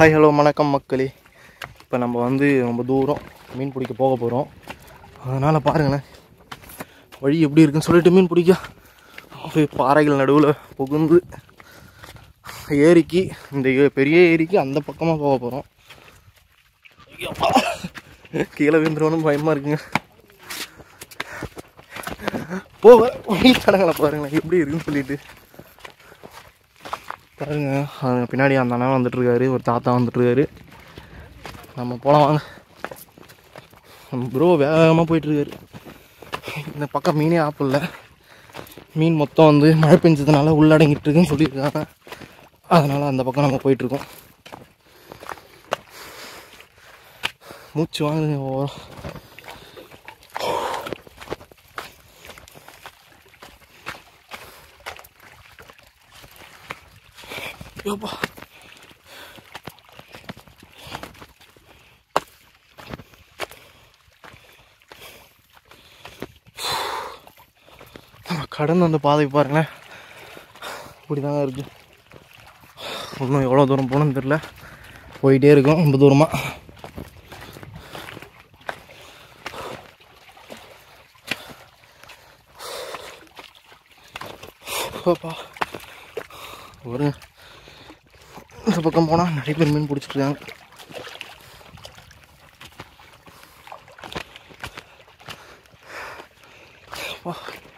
Hi hello வணக்கம் மக்களே இப்போ நம்ம வந்து ரொம்ப தூரம் மீன் பிடிக்க போக போகிறோம் அதனால் பாருங்களேன் வழி எப்படி இருக்குன்னு சொல்லிட்டு மீன் பிடிக்க அப்படியே பாறைகள் நடுவில் புகுந்து ஏரிக்கு இந்த ஏ- பெரிய ஏரிக்கு அந்த பக்கமாக போக போகிறோம் கீழே விழுந்துருவோன்னு பயமாக இருக்குங்க போக வழி தடங்களை பாருங்களேன் எப்படி இருக்குன்னு சொல்லிட்டு பாருங்க அது பின்னாடி அந்த அண்ணன் வந்துட்டு இருக்காரு ஒரு தாத்தா வந்துட்டு இருக்காரு நம்ம போலாம் வாங்க ப்ரோ வேகமாக போயிட்டு இருக்காரு இந்த பக்கம் மீனே ஆப்பிடல மீன் மொத்தம் வந்து மழை பெஞ்சதுனால உள்ளடங்கிட்டு இருக்குன்னு சொல்லியிருக்காங்க அதனால அந்த பக்கம் நம்ம போயிட்டு இருக்கோம் மூச்சு வாங்குதுங்க ஓரம் யோப்பா நம்ம கடந்து அந்த பாதை பாருங்களேன் இப்படி தாங்க இருக்கு இன்னும் எவ்வளோ தூரம் போகணும்னு தெரில போயிட்டே இருக்கோம் ரொம்ப தூரமாக அப்பா ஒரு இந்த பக்கம் போனால் நிறைய பேர் மீன் பிடிச்சிட்டு இருக்காங்க அப்பா.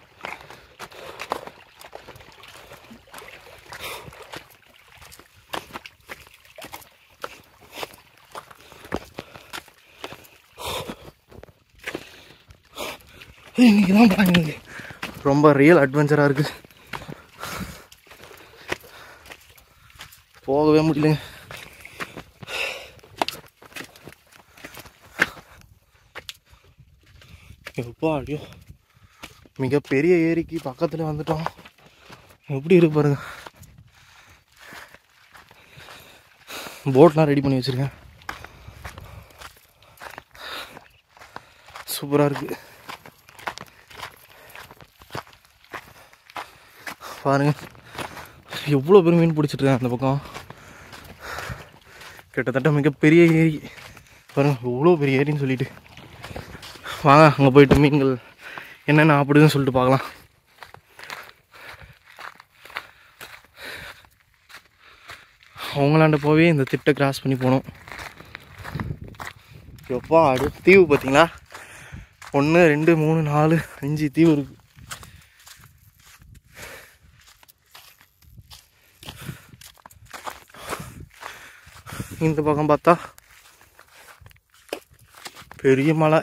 ஏய், இன்னைக்கு தான் பாருங்க ரொம்ப ரியல் அட்வென்ச்சராக இருக்குது போகவே முடியலங்க எப்பா அடியோ மிகப்பெரிய ஏரிக்கு பக்கத்தில் வந்துட்டோம் எப்படி இருக்கு பாருங்க போட்லாம் ரெடி பண்ணி வச்சிருக்கேன் சூப்பராக இருக்கு பாருங்க எவ்வளோ பேர் மீன் பிடிச்சிட்டு இருக்காங்க அந்த பக்கம் கிட்டத்தட்ட மிகப்பெரிய ஏரி பாருங்க எவ்வளோ பெரிய ஏரின்னு சொல்லிட்டு வாங்க அங்கே போயிட்டு மீன்கள் என்னென்ன ஆப்பிடுதுன்னு சொல்லிட்டு பார்க்கலாம் அவங்களாண்ட போவே இந்த திட்டை கிராஸ் பண்ணி போகணும் எப்பா அடு தீவு பார்த்தீங்களா ஒன்று ரெண்டு மூணு நாலு அஞ்சு தீவு இருக்கு இந்த பக்கம் பார்த்தா பெரிய மலை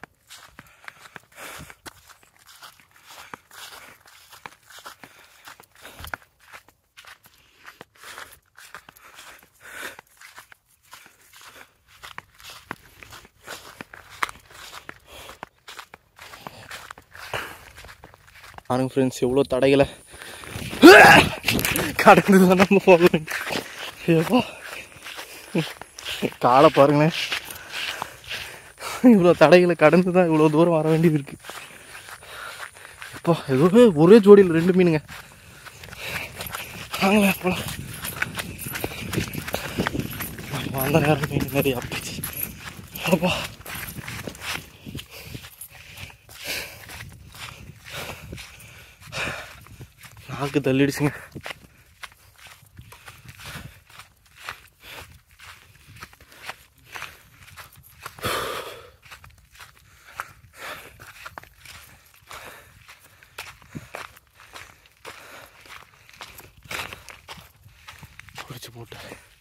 பாருங்க ஃப்ரெண்ட்ஸ் எவ்வளோ தடைகளை கடந்து தான் நம்ம போக வேண்டியது. ஏப்பா காலை பாருங்களேன் இவ்வளோ தடைகளை கடந்து தான் இவ்வளோ தூரம் வர வேண்டியது இருக்கு அப்பா ஏதோ ஒரே ஜோடியில் ரெண்டு மீனுங்க வாங்க போலாம் வந்த நேரம் மீன் நிறைய அப்படிச்சு அப்பா நாக்கு தள்ளிடுச்சுங்க குடிச்சு போட்டு